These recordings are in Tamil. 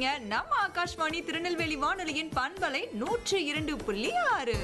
இருக்கீங்க நம்ம ஆகாஷ்வாணி திருநெல்வேலி வானொலியின் பண்பலை நூற்றி இரண்டு புள்ளி ஆறு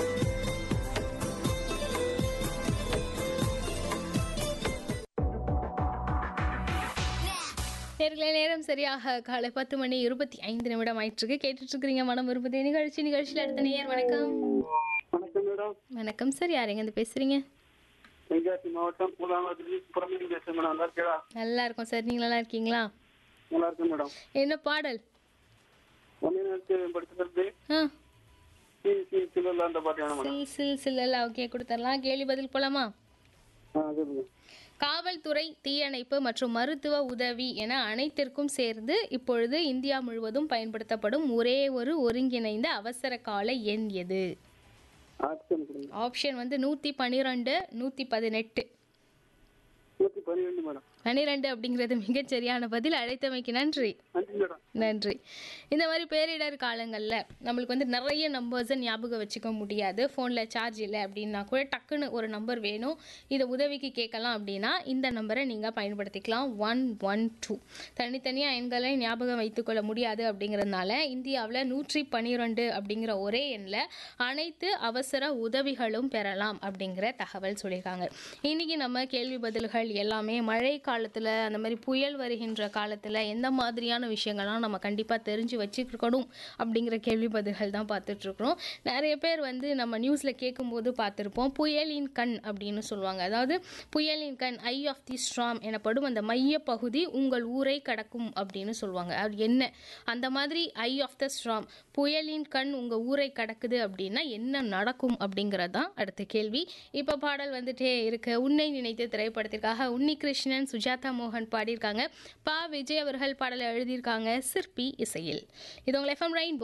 நேர்களே நேரம் சரியாக காலை பத்து மணி இருபத்தி ஐந்து நிமிடம் ஆயிட்டிருக்கு கேட்டுட்டு இருக்கிறீங்க மனம் விரும்புதே நிகழ்ச்சி நிகழ்ச்சியில் அடுத்த நேயர் வணக்கம் வணக்கம் மேடம் வணக்கம் சார் யார் எங்கேருந்து பேசுறீங்க தென்காசி மாவட்டம் பூலாமதுரை புறமணி பேசுறேன் மேடம் நல்லா இருக்கா நல்லா இருக்கும் சார் நீங்க நல்லா இருக்கீங்களா நல்லா இருக்கேன் மேடம் என்ன பாடல் ஒன்னே நேரத்து படிச்சிருந்து ஆ சி சி சிலர்ல அந்த பாட்டு வேணும் மேடம் சில் சில் சில்லெல்லாம் ஓகே கொடுத்துடலாம் கேள்வி பதில் போலாமா ஆ சொல்லுங்க காவல்துறை தீயணைப்பு மற்றும் மருத்துவ உதவி என அனைத்திற்கும் சேர்ந்து இப்பொழுது இந்தியா முழுவதும் பயன்படுத்தப்படும் ஒரே ஒரு ஒருங்கிணைந்த அவசர கால எண் எது ஆப்ஷன் கொடுங்க ஆப்ஷன் வந்து நூற்றி பன்னிரெண்டு நூற்றி பதினெட்டு நூத்தி பன்னிரெண்டு மேடம் பன்னிரெண்டு அப்படிங்கிறது மிகச் சரியான பதில் அழைத்தமைக்கு நன்றி நன்றி மேடம் நன்றி இந்த மாதிரி பேரிடர் காலங்களில் நம்மளுக்கு வந்து நிறைய நம்பர்ஸை ஞாபகம் வச்சுக்க முடியாது ஃபோனில் சார்ஜ் இல்லை அப்படின்னா கூட டக்குன்னு ஒரு நம்பர் வேணும் இதை உதவிக்கு கேட்கலாம் அப்படின்னா இந்த நம்பரை நீங்கள் பயன்படுத்திக்கலாம் ஒன் ஒன் டூ தனித்தனியாக எண்களை ஞாபகம் வைத்துக்கொள்ள முடியாது அப்படிங்கிறதுனால இந்தியாவில் நூற்றி பன்னிரெண்டு அப்படிங்கிற ஒரே எண்ணில் அனைத்து அவசர உதவிகளும் பெறலாம் அப்படிங்கிற தகவல் சொல்லியிருக்காங்க இன்னைக்கு நம்ம கேள்வி பதில்கள் எல்லாமே மழை காலத்தில் அந்த மாதிரி புயல் வருகின்ற காலத்தில் எந்த மாதிரியான விஷயங்கள்லாம் நம்ம கண்டிப்பாக தெரிஞ்சு வச்சுருக்கணும் அப்படிங்கிற கேள்வி பதில்கள் தான் பார்த்துட்ருக்குறோம் நிறைய பேர் வந்து நம்ம நியூஸில் கேட்கும்போது பார்த்துருப்போம் புயலின் கண் அப்படின்னு சொல்லுவாங்க அதாவது புயலின் கண் ஐ ஆஃப் தி ஸ்ட்ராம் எனப்படும் அந்த மைய பகுதி உங்கள் ஊரை கடக்கும் அப்படின்னு சொல்லுவாங்க அது என்ன அந்த மாதிரி ஐ ஆஃப் த ஸ்ட்ராம் புயலின் கண் உங்கள் ஊரை கடக்குது அப்படின்னா என்ன நடக்கும் அப்படிங்கிறது தான் அடுத்த கேள்வி இப்போ பாடல் வந்துட்டே இருக்கு உன்னை நினைத்து திரைப்படத்திற்காக உன்னி கிருஷ்ணன் சுஜாதா மோகன் பாடியிருக்காங்க பா விஜய் அவர்கள் பாடலை எழுதியிருக்காங்க சிற்பி இசையில் இது உங்கள் எஃப்எம் ரெயின்